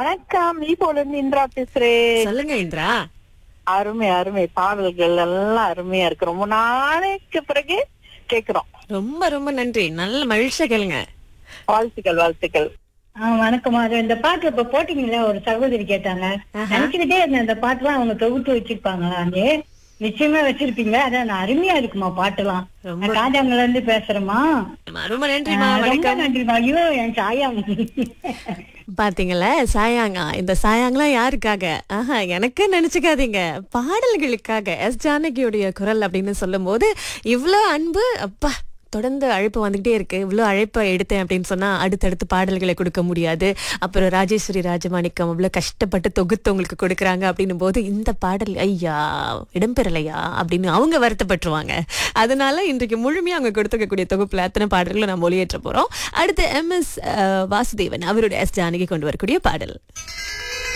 வணக்கம் நீ போல இந்திரா பேசுறேன் சொல்லுங்க இந்திரா அருமை அருமை பாடல்கள் எல்லாம் அருமையா இருக்கு ரொம்ப நாளைக்கு பிறகு கேக்குறோம் ரொம்ப ரொம்ப நன்றி நல்ல மகிழ்ச்சியா கேளுங்க வாழ்த்துக்கள் வாழ்த்துக்கள் ஆ, வணக்கம் அது இந்த பாட்டு இப்ப போட்டீங்கல்ல ஒரு சகோதரி கேட்டாங்க ஆஹா. நினைச்சுக்கிட்டே இருந்தேன் இந்த பாட்டுலாம் அவங்க தொகுத்து வச்சிருப்பாங்களான்னு நிச்சயமா வச்சிருப்பீங்க அதான் நான் அருமையா இருக்குமா பாட்டுலாம் ரொம்ப- நான் காஞ்சாங்கல இருந்து பேசுறேமா ரொம்ப நன்றிமா ரொம்ப வணக்கம் நன்றிமா ஐயோ என் சாயா பாத்தீங்களா சாயாங்கா இந்த சாயாங்கெல்லாம் யாருக்காக ஆஹா எனக்கு நினைச்சுக்காதீங்க பாடல்களுக்காக எஸ் ஜானகியுடைய குரல் அப்படின்னு சொல்லும்போது இவ்ளோ அன்பு அப்பா தொடர்ந்து அழைப்பு வந்துகிட்டே இருக்கு இவ்வளோ அழைப்பை எடுத்தேன் அப்படின்னு சொன்னா அடுத்தடுத்து பாடல்களை கொடுக்க முடியாது அப்புறம் ராஜேஸ்வரி ராஜமாணிக்கம் அவ்வளோ கஷ்டப்பட்டு தொகுத்து உங்களுக்கு கொடுக்குறாங்க அப்படின்னும் போது இந்த பாடல் ஐயா இடம்பெறலையா அப்படின்னு அவங்க வருத்தப்பட்டுருவாங்க அதனால இன்றைக்கு முழுமையா அவங்க கொடுத்துக்கக்கூடிய தொகுப்புல அத்தனை பாடல்களும் நம்ம ஒளியேற்ற போறோம் அடுத்து எம் எஸ் வாசுதேவன் அவருடைய எஸ் ஜானகி கொண்டு வரக்கூடிய பாடல்